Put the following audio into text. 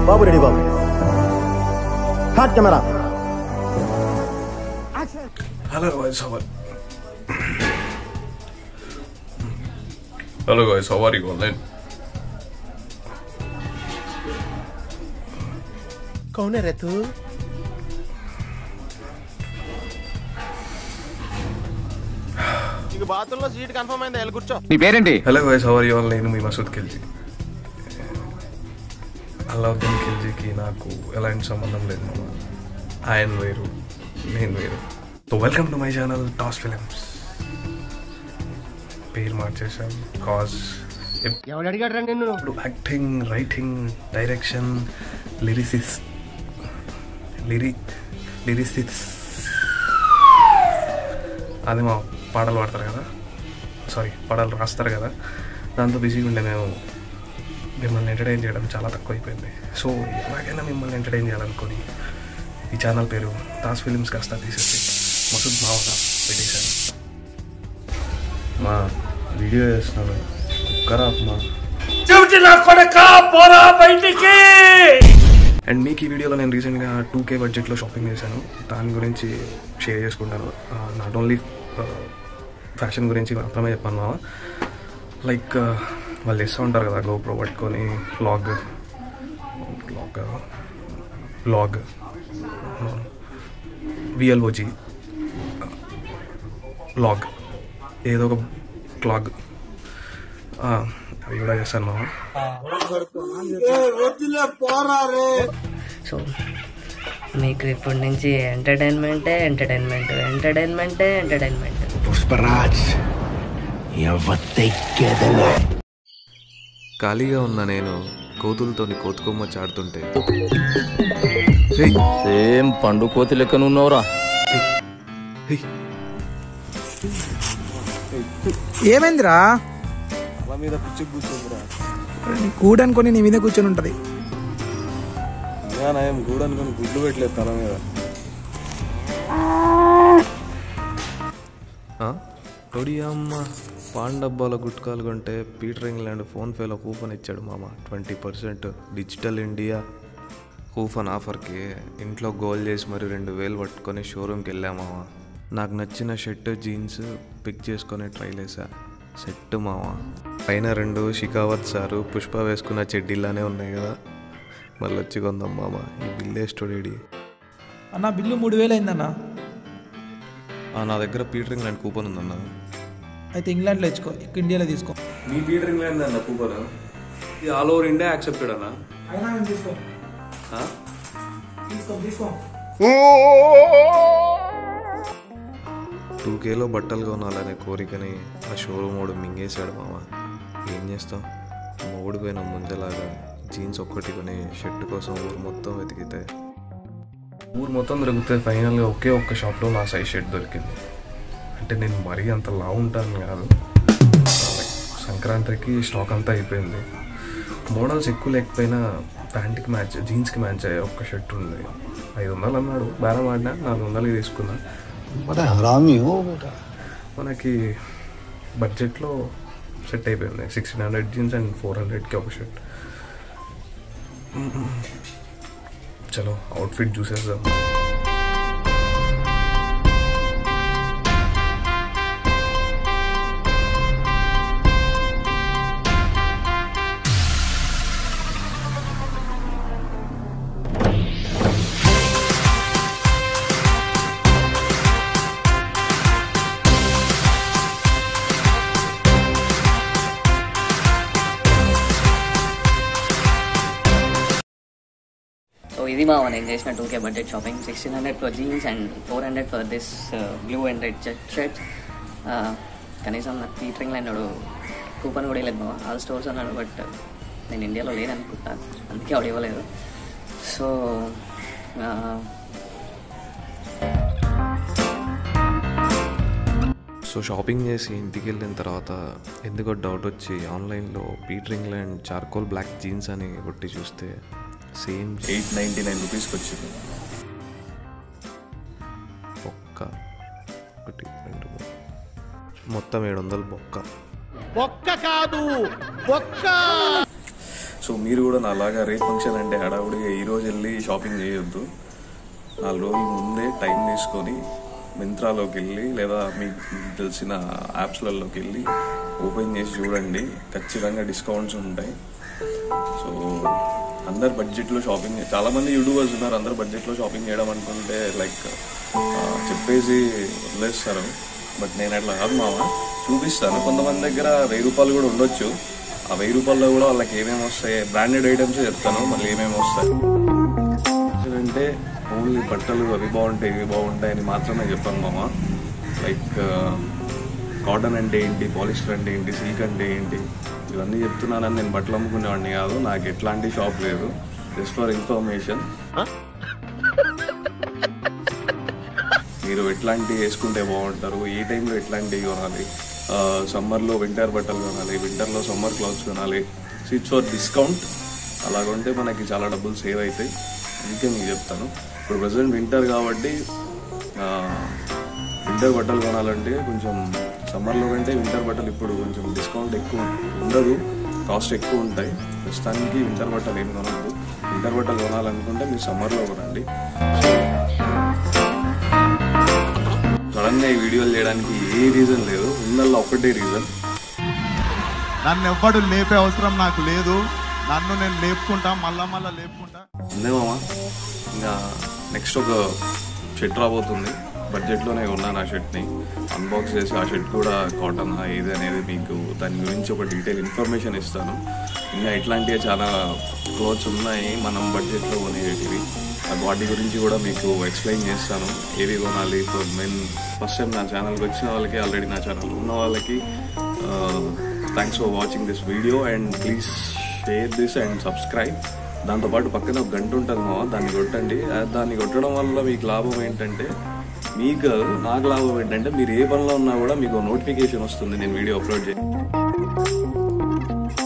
బాబు ready బాబు హాట్ camera Hello guys, how are Hello guys, how are you online? कौन है रे तू నీకు బాత్రూంలో సీట్ కన్ఫర్మ్ అయింది వెళ్ళి కూర్చో నీ పేరేంటి hello guys how are you all నేను మీ మసూద్ ఖిల్జీ అల్లావుద్దీన్ ఖిల్జీకి నాకు ఎలాంటి సంబంధం లేదు మామ ఆయన వేరు నేను వేరు so welcome to my channel టాస్ ఫిలిమ్స్ పేరు మార్చేసాం కాజ్ ఎవడు అడిగాడు నిన్ను ఇప్పుడు యాక్టింగ్ రైటింగ్ డైరెక్షన్ లిరిసిస్ లిరి లిరిసిస్ అది మా పాటలు పాడతారు కదా సారీ పాటలు రాస్తారు కదా దాంతో బిజీగా ఉండే మేము మిమ్మల్ని ఎంటర్టైన్ చేయడం చాలా తక్కువ అయిపోయింది సో ఎలాగైనా మిమ్మల్ని ఎంటర్టైన్ చేయాలనుకొని ఈ ఛానల్ పేరు దాస్ ఫిలిమ్స్ కాస్త తీసేసి మసూద్ మావగా పెట్టేశాను మా వీడియో చేస్తున్నాను కుక్కరా మా అండ్ మీకు ఈ వీడియోలో నేను రీసెంట్గా టూ కే బడ్జెట్లో షాపింగ్ చేశాను దాని గురించి షేర్ చేసుకుంటాను నాట్ ఓన్లీ ఫ్యాషన్ గురించి మాత్రమే చెప్పాను మామ లైక్ వాళ్ళు చేస్తూ ఉంటారు కదా గోప్రో పట్టుకొని vlog vlog vlog V L O G vlog ఏదో ఒక బ్లాగ్ అవి కూడా చేస్తాను మామ సో మీకు ఇప్పటి నుంచి ఎంటర్టైన్మెంటే ఎంటర్టైన్మెంట్ ఎంటర్టైన్మెంటే ఎంటర్టైన్మెంట్ పుష్పరాజ్ ఎవతెక్కెదలే ఖాళీగా ఉన్న నేను కోతులతోని కోతుకొమ్మ చాడుతుంటే సేమ్ పండు కోతి లెక్కనున్నావురా ఏమైందిరా నీ కూడ అనుకొని నీ మీద కూర్చొని ఉంటది ఒడి అమ్మ పాన్ డబ్బాలో గుట్కాలు కొంటే పీటర్ ఇంగ్లాండ్ ఫోన్పేలో కూపన్ ఇచ్చాడు మామ twenty percent digital India coupon ఆఫర్కి ఇంట్లో గోల్ చేసి మరి రెండు వేలు పట్టుకొని షోరూమ్కి వెళ్ళా మామ నాకు నచ్చిన షర్ట్ జీన్స్ పిక్ చేసుకొని ట్రైల్ వేసా సెట్ మామ పైన రెండు షికావత్ సారు పుష్ప వేసుకున్న చెడ్డీలానే ఉన్నాయి కదా మళ్ళీ వచ్చి కొందాం మామ ఈ బిల్లే స్టోడీ అన్న బిల్లు మూడు వేలు అయిందన్న నా దగ్గర పీటర్ ఇంగ్లాండ్ కూపన్ ఉందన్న అయితే ఇంగ్లాండ్లో ఇచ్చుకో ఇక్కడ ఇండియాలో తీసుకో మీ పీటర్ ఇంగ్లాండ్ అన్న కూపన్ ఇది ఆల్ ఓవర్ ఇండియా యాక్సెప్టెడ్ అన్న అయినా తీసుకో తీసుకో తీసుకో టూ కేలో బట్టలు కొనాలనే కోరికని ఆ షోరూమ్ వాడు మింగేశాడు మామ ఏం చేస్తాం మొగుడిపోయిన ముంజలాగా జీన్స్ ఒక్కటి కొని షర్ట్ కోసం ఊరు మొత్తం వెతికితే ఊరు మొత్తం దొరికితే ఫైనల్గా ఒకే ఒక్క షాప్లో నా సైజ్ షర్ట్ దొరికింది అంటే నేను మరీ అంత లా ఉంటాను కాదు Like, సంక్రాంతికి స్టాక్ అంతా అయిపోయింది మోడల్స్ ఎక్కువ లేకపోయినా ప్యాంట్కి మ్యాచ్ జీన్స్కి మ్యాచ్ అయ్యే ఒక్క షర్ట్ ఉంది ఐదు వందలు అన్నాడు బేరం ఆడినా నాలుగు వందలకి తీసుకున్నా మనకి బడ్జెట్లో సెట్ అయిపోయింది sixteen hundred jeans and four హండ్రెడ్కి ఒక షర్ట్ చలో అవుట్ఫిట్ చూసేద్దాం సో ఇది మా నేను చేసిన two K budget shopping sixteen hundred for jeans and four hundred for this blue and red shirt కనీసం నాకు పీటర్ ఇంగ్లాండ్ వాడు కూపన్ కూడా ఇవ్వలేదు బాబా ఆల్ స్టోర్స్ అన్నాడు బట్ నేను ఇండియాలో లేననుకుంటా అందుకే వాడు ఇవ్వలేదు సో సో షాపింగ్ చేసి ఇంటికి వెళ్ళిన తర్వాత ఎందుకో డౌట్ వచ్చి ఆన్లైన్లో Peter England charcoal black jeans అని కొట్టి చూస్తే సేమ్ ఎయిట్ నైంటీ నైన్ రూపీస్కి వచ్చింది బొక్క ఒకటి రెండు మూడు మొత్తం ఏడు వందలు బొక్క ఒక్క కాదు ఒక్క సో మీరు కూడా నాలాగా రేపు ఫంక్షన్ అంటే హడావుడిగా ఈ రోజు వెళ్ళి షాపింగ్ చేయొద్దు నాలుగు రోజుల ముందే టైం తీసుకొని మింత్రాలోకి వెళ్ళి లేదా మీకు తెలిసిన యాప్స్లలోకి వెళ్ళి ఓపెన్ చేసి చూడండి ఖచ్చితంగా డిస్కౌంట్స్ ఉంటాయి సో అందరు బడ్జెట్లో షాపింగ్ చాలా మంది యూట్యూబర్స్ ఉన్నారు అందరు బడ్జెట్లో షాపింగ్ చేయడం అనుకుంటే లైక్ చెప్పేసి వదిలేస్తారు బట్ నేను అట్లా కాదు మామ చూపిస్తాను కొంతమంది దగ్గర వెయ్యి రూపాయలు కూడా ఉండొచ్చు ఆ వెయ్యి రూపాయల్లో కూడా వాళ్ళకి ఏమేమి వస్తాయి బ్రాండెడ్ ఐటమ్స్ చెప్తాను మళ్ళీ ఏమేమి వస్తాయి అంటే ఓన్లీ బట్టలు అవి బాగుంటాయి ఇవి బాగుంటాయి అని మాత్రమే చెప్పాను మామ లైక్ కాటన్ అంటే ఏంటి పాలిస్టర్ అంటే ఏంటి సిల్క్ అంటే ఏంటి ఇవన్నీ చెప్తున్నానని నేను బట్టలు అమ్ముకునేవాడిని కాదు నాకు ఎట్లాంటి షాప్ లేదు జస్ట్ ఫర్ ఇన్ఫర్మేషన్ మీరు ఎట్లాంటివి వేసుకుంటే బాగుంటారు ఏ టైంలో ఎట్లాంటివి కొనాలి సమ్మర్లో వింటర్ బట్టలు కొనాలి వింటర్లో సమ్మర్ క్లాత్స్ కొనాలి సిట్స్ ఫర్ డిస్కౌంట్ అలాగుంటే మనకి చాలా డబ్బులు సేవ్ అవుతాయి అందుకే మీకు చెప్తాను ఇప్పుడు ప్రజెంట్ వింటర్ కాబట్టి వింటర్ బట్టలు కొనాలంటే కొంచెం సమ్మర్లో కంటే వింటర్ బట్టలు ఇప్పుడు కొంచెం డిస్కౌంట్ ఎక్కువ ఉండదు కాస్ట్ ఎక్కువ ఉంటాయి ప్రస్తుతానికి వింటర్ బట్టలు ఏం కొనద్దు వింటర్ బట్టలు కొనాలనుకుంటే మీరు సమ్మర్లో కొనండి సడన్గా ఈ వీడియోలు చేయడానికి ఏ రీజన్ లేదు ఉన్నల్లో ఒక్కటే రీజన్ నన్ను ఎవ్వడు లేపే అవసరం నాకు లేదు నన్ను నేను లేపుకుంటా మళ్ళా మళ్ళా లేపుకుంటా అందే మామ ఇంకా నెక్స్ట్ ఒక షర్ట్ రాబోతుంది బడ్జెట్లోనే ఉన్నాను ఆ షర్ట్ని అన్బాక్స్ చేసి ఆ షర్ట్ కూడా కాటన్ ఏది అనేది మీకు దాని గురించి ఒక డీటెయిల్ ఇన్ఫర్మేషన్ ఇస్తాను ఇంకా ఇట్లాంటివి చాలా క్లోత్స్ ఉన్నాయి మనం బడ్జెట్లో కొనేటివి ఆ వాటి గురించి కూడా మీకు ఎక్స్ప్లెయిన్ చేస్తాను ఏవి కొనాలి ఫర్ మెన్ ఫస్ట్ టైం నా ఛానల్కి వచ్చిన వాళ్ళకి ఆల్రెడీ నా ఛానల్ ఉన్న వాళ్ళకి thanks for watching this video and please share this and subscribe దాంతోపాటు పక్కన ఒక గంట ఉంటుంది మామ దాన్ని కొట్టండి ఆ దాన్ని కొట్టడం వల్ల మీకు లాభం ఏంటంటే మీకు కాదు, నాకు లాభం ఏంటంటే మీరు ఏ పనిలో ఉన్నా కూడా మీకు నోటిఫికేషన్ వస్తుంది నేను వీడియో అప్లోడ్ చేయ